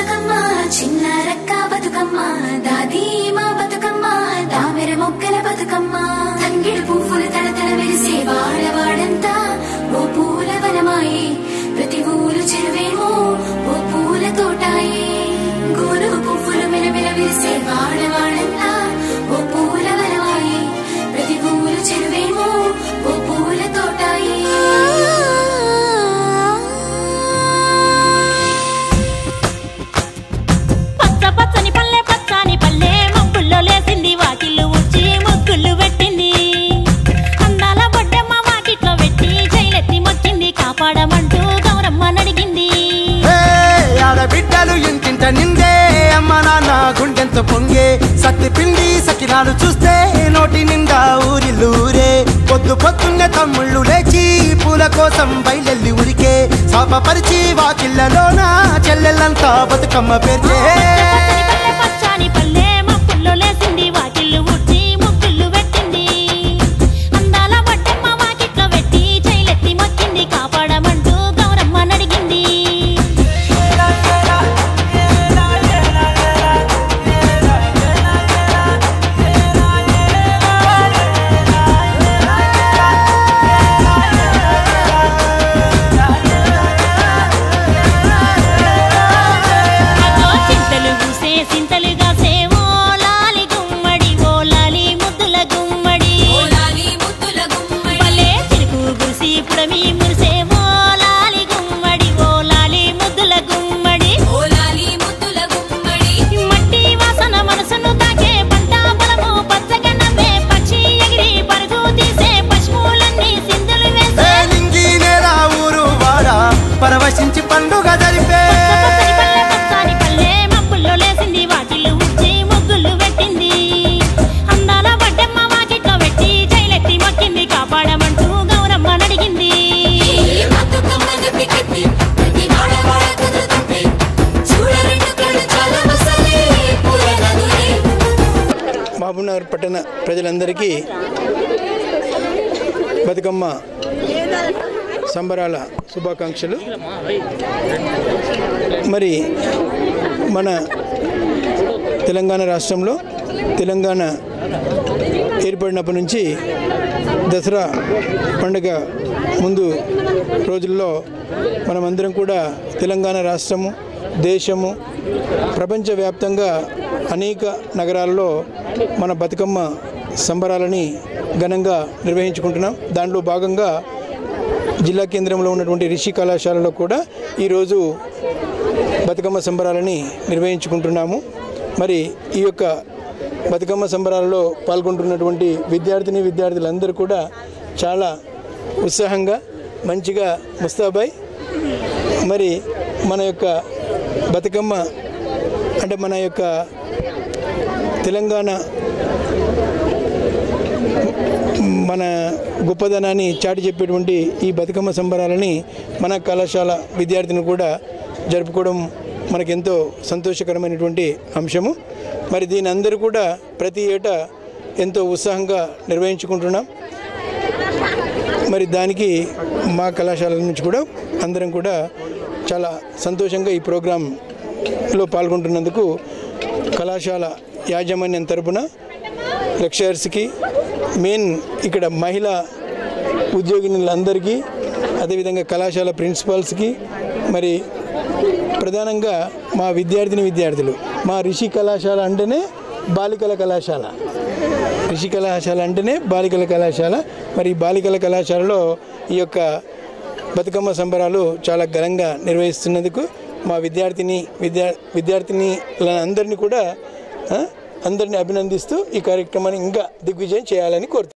బతుకమ్మ చిన్న రక్క బతుకమ్మ దాది మా బతుకమ్మ దామెర మొక్కల బతుకమ్మ తంగిడు పువ్వులు తడతడ మెరిసే వాడవాడంతా ఓ పూల వనమాయే ప్రతి ఊరు చెరువేమో ఓ పూల తోటాయే గోరు పువ్వులు మెలమెల విరిసే వాడవాడంతా ఓ పూల వనమాయే ప్రతి ఊరు చెరువేమో ఓ పూల తోటాయే పచ్చ పచ్చని పల్లె పచ్చని పల్లె మబ్బుల్లో లేసింది వాకిళ్ళు ఊడ్చి ముగ్గులు పెట్టింది అందాల బొడ్డమ్మ వాకిట్లో పెట్టి జైలెత్తి మొక్కింది కాపాడమంటూ గౌరమ్మ నడిగింది ఏ, ఆడబిడ్డలు ఇంటింట నిందే అమ్మ నాన్న గుండెంత పొంగే సత్తి పిండి సకినాలు చూస్తే నోటి నిండా ఊరిల్లూరే పొద్దు పొద్దున్నే తమ్ముళ్ళు లేచి పూల కోసం బయలెల్లి ఉరికే శాపపరిచి వాకిళ్ళలోన చెల్లెళ్ళంతా బతుకమ్మ పేర్చే పచ్చని పల్లె పచ్చని పల్లె మబ్బుల్లో లేసింది వాకిళ్ళు ఊడ్చి ముగ్గులు పెట్టింది అందాల బొడ్డమ్మ వాకిట్లో పెట్టి జైలెత్తి మొక్కింది కాపాడమంటూ గౌరమ్మ నడిగింది అగో చింతలు పూసే చింతలు కాసే ఓ లాలి గుమ్మడి ఓ లాలి ముద్దుల గుమ్మడి భలే చిరుకు గురిసి పుడమి మురిసే ఓ లాలి గుమ్మడి ఓ లాలి ముద్దుల గుమ్మడి మట్టి వాసన మనసును తాకే పంట పొలము పచ్చగా నవ్వే పక్షి ఎగిరి పరుగు తీసే పశువులన్నీ సింధులు ఏ వేసే నింగి నేల ఊరు వాడ పరవశించి పండుగ జరిపే పచ్చని పల్లె పచ్చని పల్లె మబ్బుల్లో లేసింది వాకిళ్ళు ఉచ్చి ముగ్గులు పెట్టింది అందాల బడ్డమ్మ వాకిట్లో పెట్టి జైలెత్తి మొక్కింది కాపాడమంటూ గౌరమ్మ నడిగింది మహబూబ్నగర్ పట్టణ ప్రజలందరికీ బతుకమ్మ సంబరాల శుభాకాంక్షలు మరి మన తెలంగాణ రాష్ట్రంలో తెలంగాణ ఏర్పడినప్పటి నుంచి దసరా పండుగ ముందు రోజుల్లో మనమందరం కూడా తెలంగాణ రాష్ట్రము దేశము ప్రపంచవ్యాప్తంగా అనేక నగరాల్లో మన బతుకమ్మ సంబరాలని ఘనంగా నిర్వహించుకుంటున్నాం దాంట్లో భాగంగా జిల్లా కేంద్రంలో ఉన్నటువంటి రిషి కళాశాలలో కూడా ఈరోజు బతుకమ్మ సంబరాలని నిర్వహించుకుంటున్నాము మరి ఈ యొక్క బతుకమ్మ సంబరాలలో పాల్గొంటున్నటువంటి విద్యార్థిని విద్యార్థులందరూ కూడా చాలా ఉత్సాహంగా మంచిగా ముస్తాబై మరి మన యొక్క బతుకమ్మ అంటే మన యొక్క తెలంగాణ మన గొప్పదనాన్ని చాటి చెప్పేటువంటి ఈ బతుకమ్మ సంబరాలని మన కళాశాల విద్యార్థిని కూడా జరుపుకోవడం మనకెంతో సంతోషకరమైనటువంటి అంశము మరి దీని అందరూ కూడా ప్రతి ఏటా ఎంతో ఉత్సాహంగా నిర్వహించుకుంటున్నాం మరి దానికి మా కళాశాల నుంచి కూడా అందరం కూడా చాలా సంతోషంగా ఈ ప్రోగ్రాంలో పాల్గొంటున్నందుకు కళాశాల యాజమాన్యం తరపున లెక్చరర్స్కి మెయిన్ ఇక్కడ మహిళా ఉద్యోగినులందరికీ అదేవిధంగా కళాశాల ప్రిన్సిపాల్స్కి మరి ప్రధానంగా మా విద్యార్థిని విద్యార్థులు మా రిషి కళాశాల అంటేనే బాలికల కళాశాల రిషి కళాశాల అంటేనే బాలికల కళాశాల మరి ఈ బాలికల కళాశాలలో ఈ యొక్క బతుకమ్మ సంబరాలు చాలా ఘనంగా నిర్వహిస్తున్నందుకు మా విద్యార్థిని విద్యా విద్యార్థిని అందరినీ కూడా ఆ, అందరినీ అభినందిస్తూ ఈ కార్యక్రమాన్ని ఇంకా దిగ్విజయం చేయాలని కోరుతున్నాను